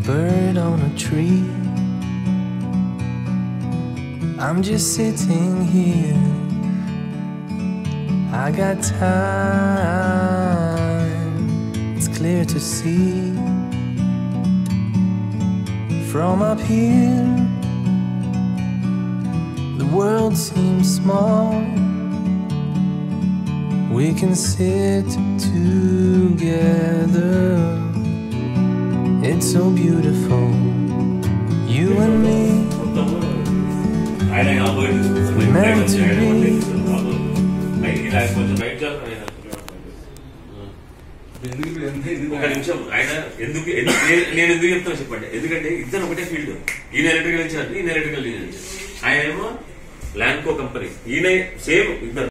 bird on a tree. I'm just sitting here. I got time. It's clear to see from up here. The world seems small. We can sit together. It's so beautiful. You and me. ఆయన opposite తీసుకుంటారు. Meant to be. బయటికి ఇలా కొంచెం బయట జారు ఆయన. ఎందుకు ఇప్పుడు ఎంత ఇది ఒక నిమిషం ఆయన ఎందుకు ఎందుకు నేను- నేను ఎందుకు చెప్తాను చెప్పండి ఎందుకంటే ఇద్దరు ఒకటే ఫీల్డ్ ఈయన ఎలక్ట్రికల్ ఇంజనీర్ ఈయన ఎలక్ట్రికల్ ఇంజనీర్ ఆయన ఏమో ల్యాండ్కో కంపెనీ ఈయన సేమ్ ఇద్దరు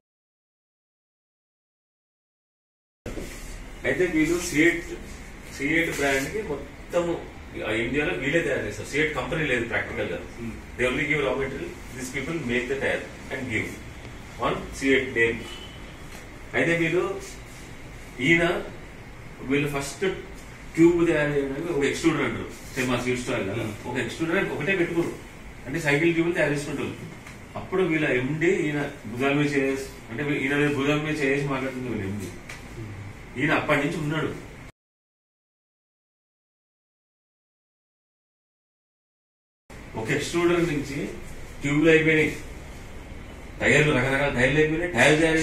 అయితే వీళ్ళు సిఎట్ సిఎట్ బ్రాండ్ కి మొత్తము ఆ ఇండియాలో వీళ్ళే తయారు చేస్తారు సిఎట్ కంపెనీ లేదు ప్రాక్టికల్ గా they only give raw material this people make the tyre and give on Ceat name అయితే వీళ్ళు ఈయన వీళ్ళు ఫస్ట్ ట్యూబ్ తయారు చేయడానికి ఒక ఎక్స్ట్రూడర్ అంటారు సేమ్ మా స్వీట్ స్టాల్ కదా ఒక ఎక్స్ట్రూడర్ ఒకటే పెట్టుకోరు అంటే సైకిల్ ట్యూబులు తయారు చేసుకుంటారు అప్పుడు వీళ్ళ ఎండి ఈయన భుజాల మీద చేసి అంటే వీ- ఈయన మీద భుజాల మీద చేసి మాట్లాడుతుంది వీళ్ళ ఎండి ఈయన అప్పటి నుంచి ఉన్నాడు ఒక ఎక్స్ట్రూడర్ నుంచి ట్యూబ్లు అయిపోయినాయి టైర్లు రకరకాల టైర్లు అయిపోయినాయి టైర్లు తయారు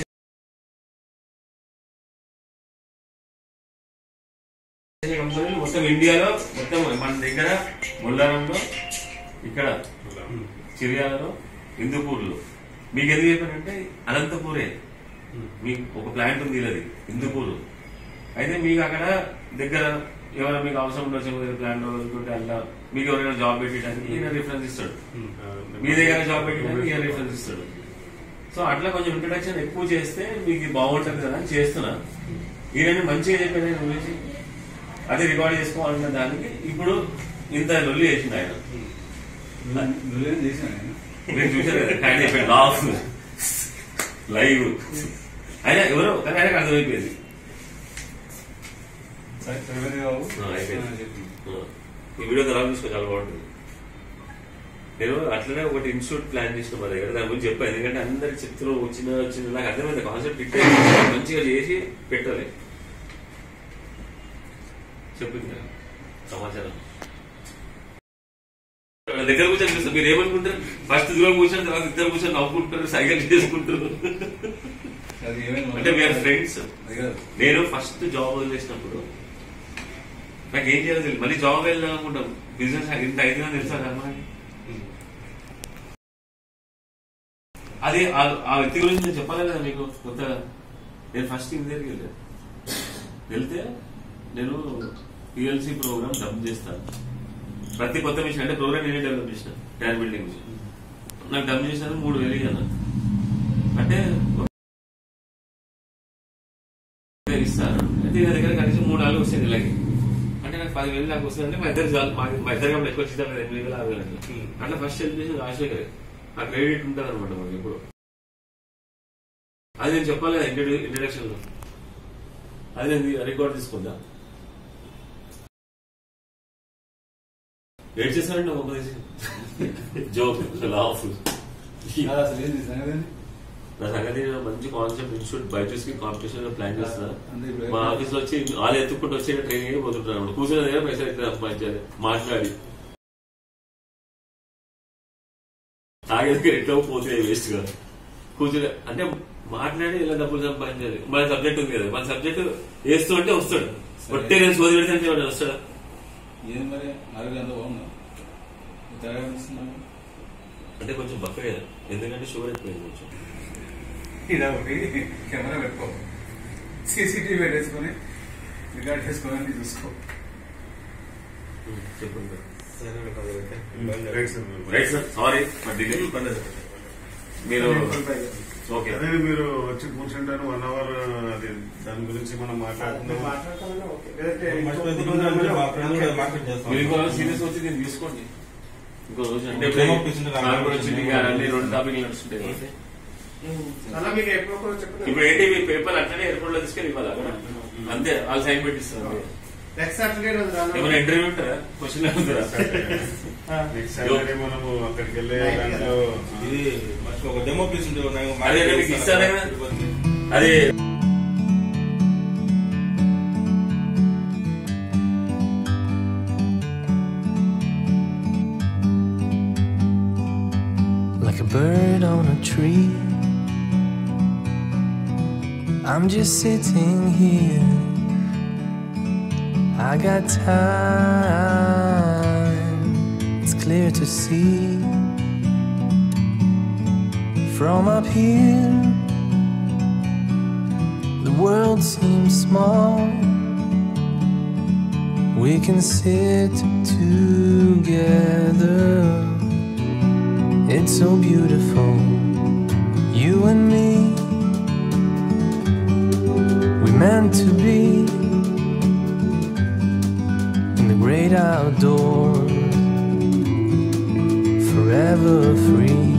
చేసే కంపెనీలు మొత్తం ఇండియాలో మొత్తం మన దగ్గర ముల్లారంలో ఇక్కడ చిరియాలలో హిందూపూర్లో మీకు ఎందుకు చెప్పానంటే అనంతపూరే మీకు ఒక ప్లాంట్ ఉంది అది హిందూపూర్ అయితే మీకు అక్కడ దగ్గర ఎవరైనా మీకు అవసరం ఉండొచ్చు ప్లాంట్ అనుకుంటే అలా మీకు ఎవరైనా జాబ్ పెట్టడానికి ఈయన రిఫరెన్స్ ఇస్తాడు మీ దగ్గర జాబ్ పెట్టడానికి ఈయన రిఫరెన్స్ ఇస్తాడు సో అట్లా కొంచెం ఇంట్రడక్షన్ ఎక్కువ చేస్తే మీకు ఇది బాగుంటుంది కదా అని చేస్తున్నా ఈయన మంచిగా చెప్పాను ఆయన గురించి అది రికార్డ్ చేసుకోవాలన్న దానికి ఇప్పుడు ఇంత లొల్లి చేసింది ఆయన నువ్వేం చేశాను నేను మీరు చూసారు కదా ఆయన చెప్పాడు లాఫ్ లైవ్ ఆయన ఎవరో కానీ ఆయనకు అర్థమైపోయింది సరే సరిపోయింది బాబు ఆ, అయిపోయింది. ఆ, చెప్పు. ఆ, ఈ వీడియో తర్వాత చూసుకో చాలా బాగుంటుంది నేను అట్లనే ఒకటి ఇన్స్టిట్యూట్ ప్లాన్ చేసిన మా దగ్గర దాని గురించి చెప్పాను ఎందుకంటే అందరికి చెప్తున్నారు వచ్చిన వచ్చిన నాకు అర్థమైంది కాన్సెప్ట్ ఇట్టే మంచిగా చేసి పెట్టాలి చెప్పింది కదా, సమాచారం వాళ్ళ దగ్గర కూర్చొని చూస్తే మీరు ఏమనుకుంటారు ఫస్ట్ దూరం కూర్చొని తర్వాత ఇద్దరు కూర్చొని నవ్వుకుంటారు సైకిల్ చేసుకుంటారు అది ఏమైంది అంటే వీఆర్ ఫ్రెండ్స్ అది కాదు. నేను ఫస్ట్ జాబ్ వదిలేసినప్పుడు నాకు ఏం చేయాలో తెలియదు మళ్ళీ జాబ్ వెళ్దాం అనుకుంటాం బిజినెస్ ఇంత అయితే తెలుసా కదా అది ఆ- ఆ వ్యక్తి గురించి నేను చెప్పాలి కదా మీకు కొత్త నేను ఫస్ట్ ఇంటి దగ్గరికి వెళ్ళాను వెళ్తే నేను పిఎల్సి ప్రోగ్రామ్ డబ్ చేస్తాను ప్రతి కొత్త మిషన్ అంటే ప్రోగ్రామ్ నేనే డెవలప్ చేసిన ట్యాన్ బిల్డింగ్ మిషన్ నాకు డబ్ చేసినాను మూడు వేలు ఇయ్యాను అంటే ఇస్తాను అయితే నా దగ్గర కనీసం మూడు నాలుగు వస్తాయి నెలకి అంటే నాకు పదివేలు నాకు వస్తుందంటే మా ఇద్దరు చాలు మా మా ఇద్దరు కాబట్టి ఎక్కువ వచ్చిందా ఎనిమిది వేలు ఆరు వేలు అట్లా అట్లా ఫస్ట్ హెల్ప్ చేసి రాజశేఖర్ ఆ క్రెడిట్ ఉంటుంది అనమాట మనకి ఎప్పుడు అది నేను చెప్పాలి కదా ఇంట్రడక్షన్ లో అది నేను రికార్డ్ తీసుకుందా ఏడ్ చేశారండి ఒక జోక్ లాఫ్ అది అసలు ఏంది సంగతి ఏంది? నా సంగతి నేను మంచి కాన్సెప్ట్ ఇన్స్టిట్యూట్ బయటస్ కి కాంపిటీషన్ లో ప్లాన్ చేస్తున్నా అంటే ఇప్పుడు మా ఆఫీస్ లో వచ్చి వాళ్ళు ఎత్తుకుంటూ వచ్చి ట్రైనింగ్ పోతుంటారు అన్నమాట కూర్చున్న దగ్గర పైసలు ఎక్కడ సంపాదించాలి మాట్లాడి తాగేది ఎట్లా పోతే వేస్ట్ గా కూర్చుని అంటే మాట్లాడి ఇలా డబ్బులు సంపాదించాలి మన సబ్జెక్ట్ ఉంది కదా మన సబ్జెక్ట్ వేస్తూ అంటే వస్తాడు ఒట్టే నేను సోది పెడితే వాడు వస్తాడా ఏంది మరి అరవై ఎంత బాగుందా తేడా కనిపిస్తున్నావు అంటే కొంచెం బక్కగా ఎందుకంటే షుగర్ ఎక్కువైంది కొంచెం ఇలా ఒకటి కెమెరా పెట్టుకో సీసీటీవీ పెట్టేసుకొని రికార్డ్ చేసుకొని చూసుకో చెప్పండి right sir. Right sir sorry మీరు ఓకే అదే మీరు వచ్చి కూర్చుంటాను వన్ అవర్ అది దాని గురించి మనం మాట్లాడుకుందాం మీరు ఇంకో రోజు సీరియస్ వచ్చి దీన్ని తీసుకోండి ఇంకో రోజు అంటే Demo piece ఉంది కదా. నాకు కూడా వచ్చింది ఇంకా అన్ని రెండు టాపిక్లు నడుస్తుంటాయి కాబట్టి. అలా మీకు ఎప్పుడో చెప్పండి ఇప్పుడు ఏంటి మీ పేపర్ అట్లనే ఎయిర్పోర్ట్ లో తీసుకెళ్ళి ఇవ్వాలి అక్కడ అంతే వాళ్ళు సైన్ పెట్టిస్తారు అంతే. నెక్స్ట్ సాటర్డే రోజు రాను ఏమైనా ఇంటర్వ్యూ ఉంటారా క్వశ్చన్ అవుతారా నెక్స్ట్ సాటర్డే మనము అక్కడికి వెళ్ళే Night దాంట్లో ఇది మనకు ఒక డెమో పీస్ ఉంటుంది నాకు అదే మీకు ఇస్తారా? తిరుపతి. అది like a bird on a tree. I'm just sitting here. I got time, it's clear to see. From up here, the world seems small. We can sit together. It's so beautiful, you and me. We meant to be in the great outdoors, forever free.